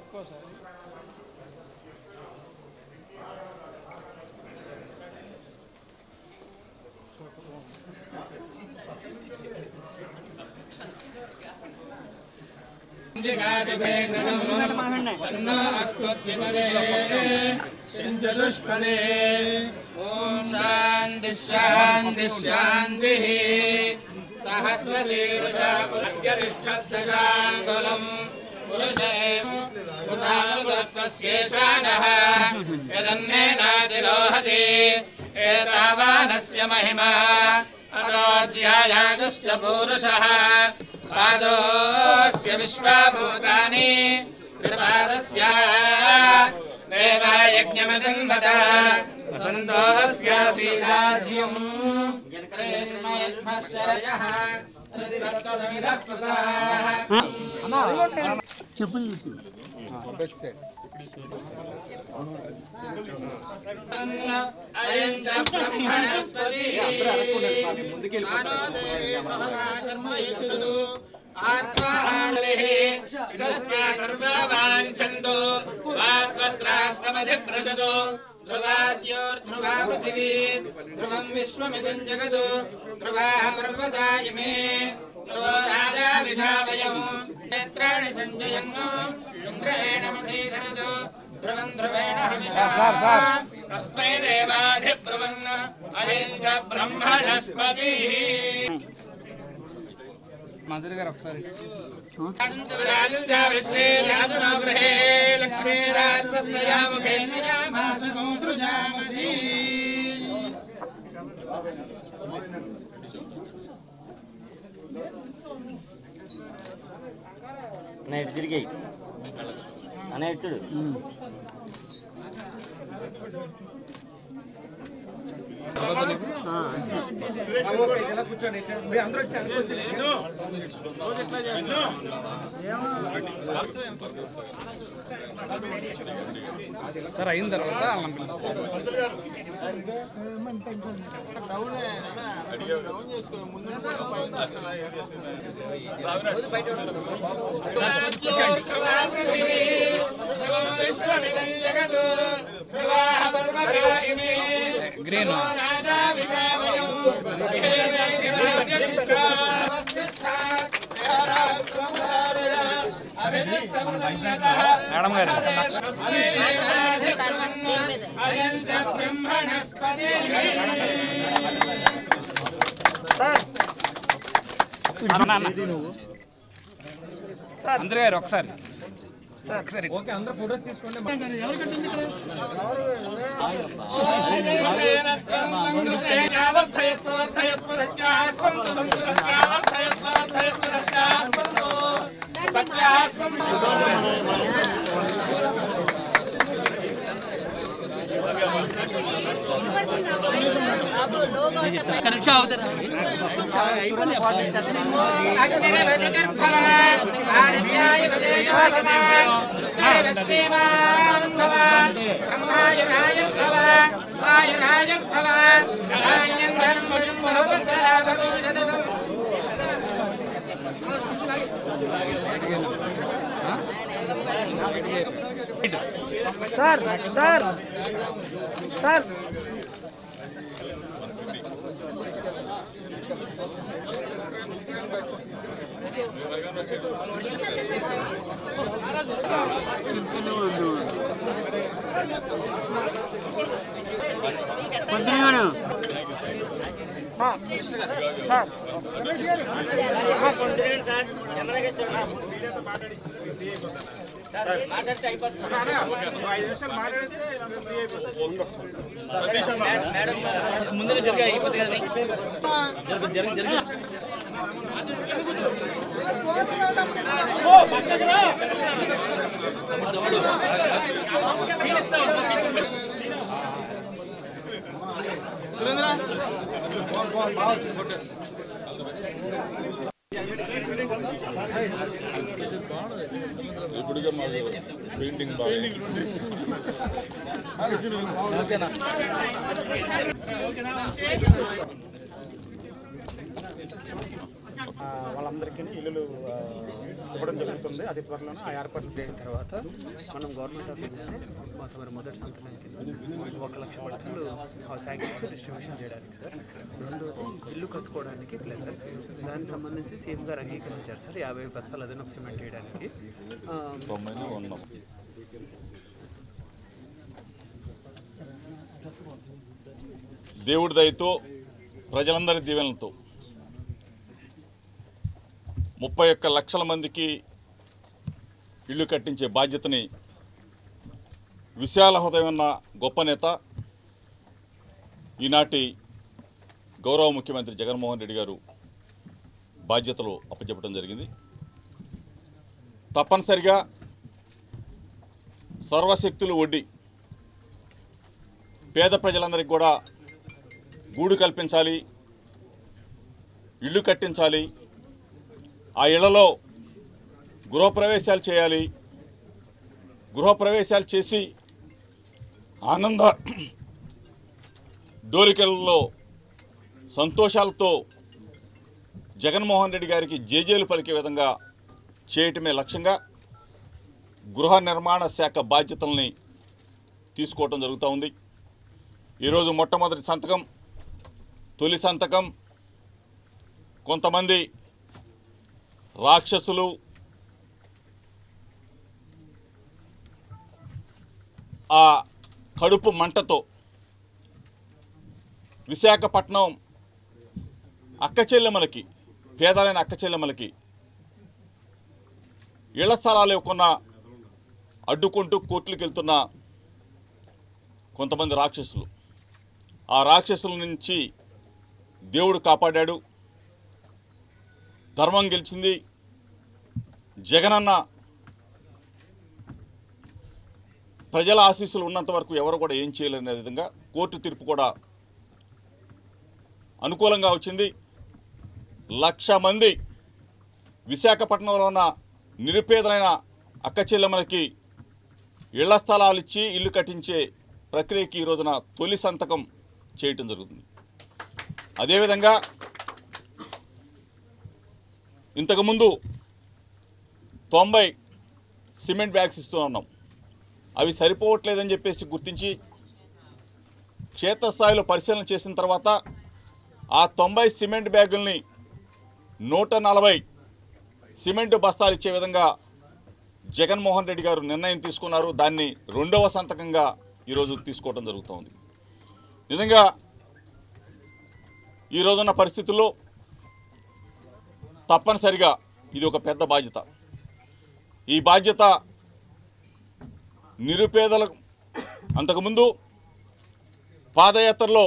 ఒక్కోసారి దుష్పదే ఓం శాంతి శాంతి శాంతి సహస్రశీర్షా పురగరిష్టదశాంగులం పురుషేమ ఉదామృతత్వస్యేషానః యదన్నేనాదిరోహతి ఏతావానస్య మహిమా అతోధ్యాయాదుశ్చ పూరుషः పాదోస్య విశ్వాభూతాని కృపాదస్య దేవాయజ్ఞమదన్వద వసంతోస్యాసీనాజ్యం కృష్ణయజ్మశరయः అయం చ బ్రహ్మణస్పతి నానో దేవే సహనా శర్మ యక్షదు ఆత్మాహారవిః యశస్వా సర్వవాంఛంతో వాత్పత్రాశ్రమధిప్రశదో ధ్రువాద్యోర్ధ్రువా పృథివీ ధ్రువం విశ్వమిదం జగదు ధ్రువాः పర్వతా ఇమే ధ్రువో రాజా విశావయం నేత్రాణి సంజయన్నో ఇంద్రేణ మధీధరజో ధ్రువం ధ్రువేణ హవిషా తస్మై దేవాధిబ్రువన్న అయం చ బ్రహ్మణస్పతి మాధురి గారు ఒకసారి గృహే లక్ష్మీరాజముఖేంద్రయామాసమోదృజామసి అన్న ఇటు తిరిగి అన్న ఇటు చూడు సార్ అయిన తర్వాత వాళ్ళని పిలుస్తాం. గ్రీన్ మేడం గారు బ్రహ్మణస్పతి అన్న, అన్న. అందరి గారు ఒకసారి ఒకసారి సార్ సార్ సార్ సార్ ముందు జరిగి అయిపోతుంది కదా జరిగి జరిగి ఇప్పుడుగా మాకు పెయింటింగ్ బాగా వాళ్ళందరికీ ఇల్లులు ఇవ్వడం జరుగుతుంది అతి త్వరలోనే ఆ ఏర్పాట్లు అయిన తర్వాత మనం గవర్నమెంట్ ఆఫ్ ఇండియానే తమరి మొదటి సంతకం కింద ఒక లక్ష పడకలు హౌస్ యాక్టివ్స్ డిస్ట్రిబ్యూషన్ చేయడానికి సార్ రెండోది ఇల్లు కట్టుకోవడానికి ప్లస్ సార్ దానికి సంబంధించి సీఎం గారు అంగీకరించారు సార్ యాభై బస్తాలు అదనపు సిమెంట్ వేయడానికి ఆ, తొంభైలో ఉన్నాం దేవుడి దయతో ప్రజలందరి దీవెనలతో ముప్పై ఒక్క లక్షల మందికి ఇల్లు కట్టించే బాధ్యతని విశాల హృదయం ఉన్న గొప్ప నేత ఈనాటి గౌరవ ముఖ్యమంత్రి జగన్మోహన్ రెడ్డి గారు బాధ్యతలు అప్పచెప్పడం జరిగింది తప్పనిసరిగా సర్వశక్తులు ఒడ్డి పేద ప్రజలందరికీ కూడా గూడు కల్పించాలి ఇల్లు కట్టించాలి ఆ ఇళ్లలో గృహప్రవేశాలు చేయాలి గృహప్రవేశాలు చేసి ఆనంద డోలికల్లో సంతోషాలతో జగన్మోహన్ రెడ్డి గారికి జేజేలు పలికే విధంగా చేయటమే లక్ష్యంగా గృహ నిర్మాణ శాఖ బాధ్యతల్ని తీసుకోవటం జరుగుతూ ఉంది ఈరోజు మొట్టమొదటి సంతకం తొలి సంతకం కొంతమంది రాక్షసులు ఆ కడుపు మంటతో విశాఖపట్నం అక్క చెల్లెమ్మలకి పేదలైన అక్క చెల్లెమ్మలకి ఇళ్ల స్థలాలు ఇవ్వకుండా అడ్డుకుంటూ కోర్టులకు వెళ్తున్న కొంతమంది రాక్షసులు ఆ రాక్షసుల నుంచి దేవుడు కాపాడాడు ధర్మం గెలిచింది జగనన్న ప్రజల ఆశీస్సులు ఉన్నంత వరకు ఎవరు కూడా ఏం చేయలేని విధంగా కోర్టు తీర్పు కూడా అనుకూలంగా వచ్చింది లక్ష మంది విశాఖపట్నంలో ఉన్న నిరుపేదలైన అక్క చెల్లెమ్మలకి ఇళ్ల స్థలాలు ఇచ్చి ఇల్లు కట్టించే ప్రక్రియకి ఈ రోజున తొలి సంతకం చేయటం జరుగుతుంది అదేవిధంగా ఇంతకుముందు తొంభై సిమెంట్ బ్యాగ్స్ ఇస్తూ ఉన్నాం అవి సరిపోవట్లేదని చెప్పేసి గుర్తించి క్షేత్రస్థాయిలో పరిశీలన చేసిన తర్వాత ఆ తొంభై సిమెంట్ బ్యాగుల్ని నూట నలభై సిమెంట్ బస్తాలు ఇచ్చే విధంగా జగన్మోహన్ రెడ్డి గారు నిర్ణయం తీసుకున్నారు దాన్ని రెండవ సంతకంగా ఈరోజు తీసుకోవడం జరుగుతోంది నిజంగా ఈ రోజున్న పరిస్థితుల్లో తప్పనిసరిగా ఇది ఒక పెద్ద బాధ్యత ఈ బాధ్యత నిరుపేదల అంతకుముందు పాదయాత్రలో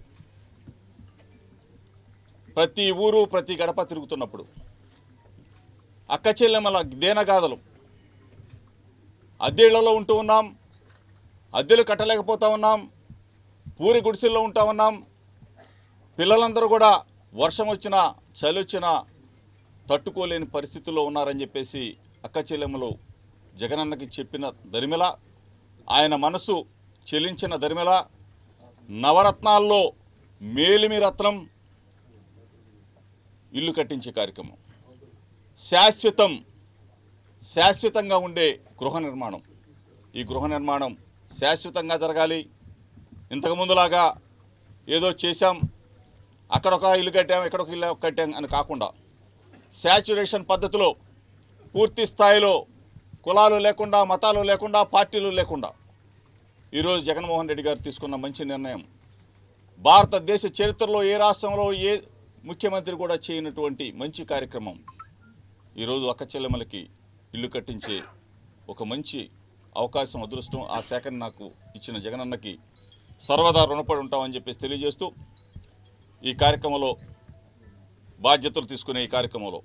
ప్రతి ఊరు ప్రతి గడప తిరుగుతున్నప్పుడు అక్క చెల్లెమ్మల దేనగాథలు అద్దెళ్లలో ఉంటూ ఉన్నాం అద్దెలు కట్టలేకపోతా ఉన్నాం పూరి గుడిసెల్లో ఉంటా ఉన్నాం పిల్లలందరూ కూడా వర్షం వచ్చినా చలి వచ్చినా తట్టుకోలేని పరిస్థితుల్లో ఉన్నారని చెప్పేసి అక్క చెల్లెమ్మలు జగనన్నకి చెప్పిన దరిమిల ఆయన మనసు చెలించిన దరిమిల నవరత్నాల్లో మేలిమి రత్నం ఇల్లు కట్టించే కార్యక్రమం శాశ్వతం శాశ్వతంగా ఉండే గృహ నిర్మాణం ఈ గృహ నిర్మాణం శాశ్వతంగా జరగాలి ఇంతకుముందులాగా ఏదో చేశాం అక్కడ ఒక ఇల్లు కట్టాం ఇక్కడ ఒక ఇల్లు కట్టాం అని కాకుండా శాచ్యురేషన్ పద్ధతిలో పూర్తి స్థాయిలో కులాలు లేకుండా మతాలు లేకుండా పార్టీలు లేకుండా ఈరోజు జగన్మోహన్ రెడ్డి గారు తీసుకున్న మంచి నిర్ణయం భారతదేశ చరిత్రలో ఏ రాష్ట్రంలో ఏ ముఖ్యమంత్రి కూడా చేయనటువంటి మంచి కార్యక్రమం ఈరోజు అక్క చెల్లెమ్మలకి ఇల్లు కట్టించే ఒక మంచి అవకాశం అదృష్టం ఆ శాఖని నాకు ఇచ్చిన జగనన్నకి సర్వదా రుణపడి ఉంటామని చెప్పేసి తెలియజేస్తూ ఈ కార్యక్రమంలో బాధ్యతలు తీసుకునే ఈ కార్యక్రమంలో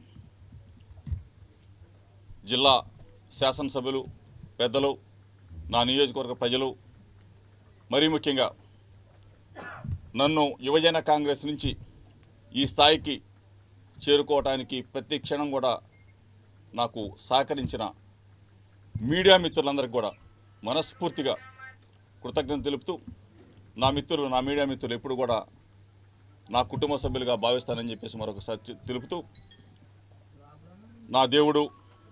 జిల్లా శాసనసభ్యులు పెద్దలు నా నియోజకవర్గ ప్రజలు మరీ ముఖ్యంగా నన్ను యువజన కాంగ్రెస్ నుంచి ఈ స్థాయికి చేరుకోవటానికి ప్రతి క్షణం కూడా నాకు సహకరించిన మీడియా మిత్రులందరికీ కూడా మనస్ఫూర్తిగా కృతజ్ఞత తెలుపుతూ నా మిత్రులు నా మీడియా మిత్రులు ఎప్పుడు కూడా నా కుటుంబ సభ్యులుగా భావిస్తానని చెప్పేసి మరొకసారి చె- తెలుపుతూ నా దేవుడు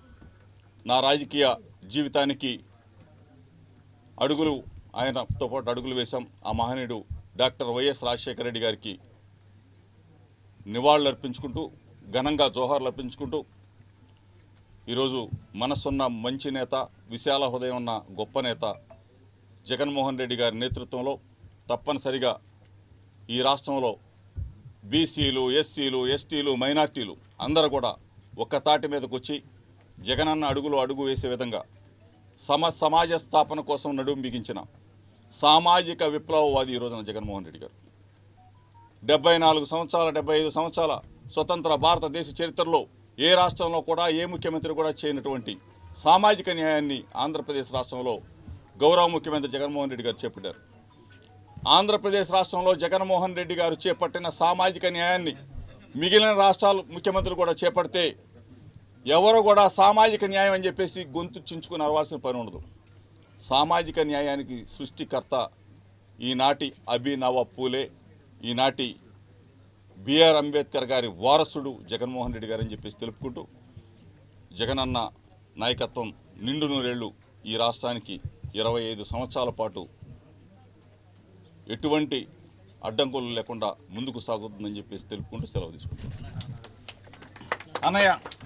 నా రాజకీయ జీవితానికి అడుగులు ఆయనతో పాటు అడుగులు వేశాం ఆ మహనీయుడు డాక్టర్ వైఎస్ రాజశేఖర రెడ్డి గారికి నివాళులు అర్పించుకుంటూ ఘనంగా జోహార్లు అర్పించుకుంటూ ఈరోజు మనసున్న మంచి నేత విశాల హృదయం ఉన్న గొప్ప నేత జగన్మోహన్ రెడ్డి గారి నేతృత్వంలో తప్పనిసరిగా ఈ రాష్ట్రంలో బీసీలు ఎస్సీలు ఎస్టీలు మైనార్టీలు అందరూ కూడా ఒక్క తాటి మీదకు వచ్చి జగనన్న అడుగులు అడుగు వేసే విధంగా సమ సమాజ స్థాపన కోసం నడుము బిగించిన సామాజిక విప్లవవాది ఈ రోజున జగన్మోహన్ రెడ్డి గారు డెబ్బై నాలుగు సంవత్సరాల డెబ్బై ఐదు సంవత్సరాల స్వతంత్ర భారతదేశ చరిత్రలో ఏ రాష్ట్రంలో కూడా ఏ ముఖ్యమంత్రి కూడా చేయనటువంటి సామాజిక న్యాయాన్ని ఆంధ్రప్రదేశ్ రాష్ట్రంలో గౌరవ ముఖ్యమంత్రి జగన్మోహన్ రెడ్డి గారు చేపట్టారు ఆంధ్రప్రదేశ్ రాష్ట్రంలో జగన్మోహన్ రెడ్డి గారు చేపట్టిన సామాజిక న్యాయాన్ని మిగిలిన రాష్ట్రాలు ముఖ్యమంత్రులు కూడా చేపడితే ఎవరు కూడా సామాజిక న్యాయం అని చెప్పేసి గొంతు చించుకుని అరవాల్సిన పని ఉండదు సామాజిక న్యాయానికి సృష్టికర్త ఈనాటి అభినవ పూలే ఈనాటి బిఆర్ అంబేద్కర్ గారి వారసుడు జగన్మోహన్ రెడ్డి గారు అని చెప్పేసి తెలుపుకుంటూ జగనన్న నాయకత్వం నిండు నూరేళ్లు ఈ రాష్ట్రానికి ఇరవై ఐదు సంవత్సరాల పాటు ఎటువంటి అడ్డంకులు లేకుండా ముందుకు సాగుతుందని చెప్పేసి తెలుపుకుంటూ సెలవు తీసుకుంటాం అన్నయ్య